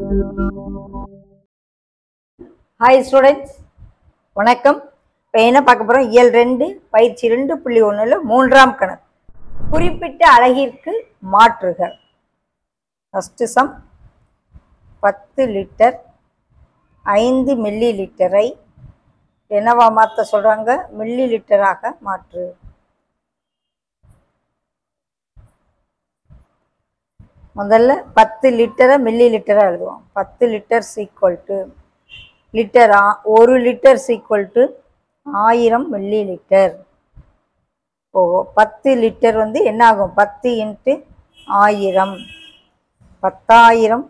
hi students வணக்கம் இப்போ என்ன பார்க்க போகிறோம் இயல் ரெண்டு பயிற்சி ரெண்டு புள்ளி ஒன்றில் மூன்றாம் கணக்கு குறிப்பிட்ட அழகிற்கு மாற்றுகள் ஃபஸ்ட்டு சம் பத்து லிட்டர் ஐந்து மில்லி லிட்டரை என்னவா மாற்ற சொல்கிறாங்க மில்லி லிட்டராக மாற்று முதல்ல பத்து லிட்டரை மில்லி லிட்டராக எழுதுவோம் பத்து லிட்டர் ஈக்குவல் டு லிட்டர் ஆ ஒரு லிட்டர் ஈக்குவல் டு ஆயிரம் மில்லி லிட்டர் ஓ பத்து லிட்டர் வந்து என்ன ஆகும் பத்து இன்ட்டு ஆயிரம் பத்தாயிரம்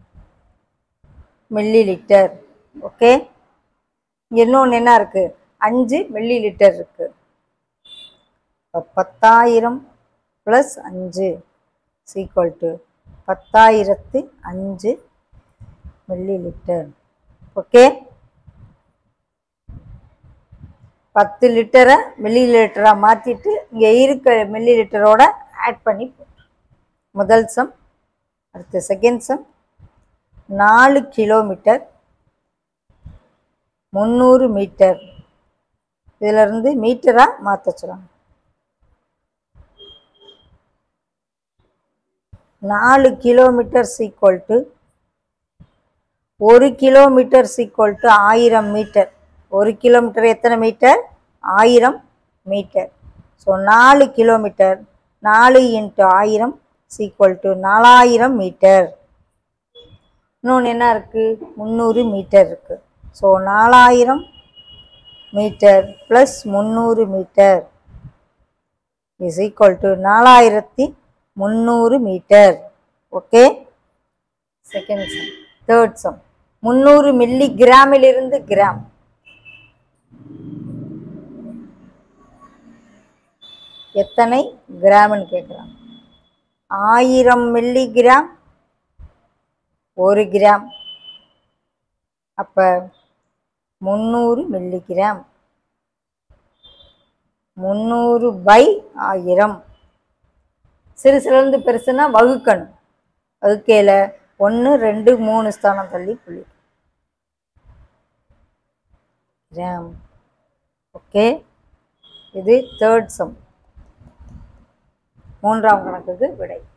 மில்லி லிட்டர் ஓகே இன்னொன்று என்ன இருக்குது அஞ்சு மில்லி லிட்டர் இருக்குது இப்போ பத்தாயிரம் ப்ளஸ் அஞ்சு சீக்வல் டு பத்தாயிரத்து அஞ்சு மில்லி லிட்டர் ஓகே பத்து லிட்டரை மில்லி லிட்டராக மாற்றிட்டு இங்கே இருக்க மில்லி லிட்டரோட ஆட் பண்ணி போட்டு முதல் சம் அடுத்து செகண்ட் சம் நாலு கிலோமீட்டர் முந்நூறு மீட்டர் இதிலிருந்து மீட்டராக மாற்ற சொல்லுவாங்க நாலு கிலோமீட்டர் ஈக்குவல் டு ஒரு கிலோமீட்டர் ஈக்குவல் டு ஆயிரம் மீட்டர் ஒரு கிலோமீட்டர் எத்தனை மீட்டர் ஆயிரம் மீட்டர் ஸோ நாலு கிலோமீட்டர் நாலு இன்ட்டு ஆயிரம் ஈக்குவல் டு நாலாயிரம் மீட்டர் இன்னொன்று என்ன இருக்குது முந்நூறு மீட்டர் இருக்குது ஸோ நாலாயிரம் மீட்டர் ப்ளஸ் முந்நூறு மீட்டர் இஸ் ஈக்குவல் டு நாலாயிரத்தி முந்நூறு metre okay second sum third sum முந்நூறு மில்லி கிராமிலிருந்து கிராம் எத்தனை கிராம்னு கேட்குறாங்க ஆயிரம் மில்லி கிராம் ஒரு கிராம் அப்போ முந்நூறு மில்லி கிராம் முந்நூறு பை ஆயிரம் சிறுசுலேருந்து பெருசுனா வகுக்கணும் வகுக்கையில் ஒன்று ரெண்டு மூணு ஸ்தானம் தள்ளி புள்ளி கிராம் ஓகே இது தேர்ட் சம் மூன்றாம் கணக்குக்கு விடை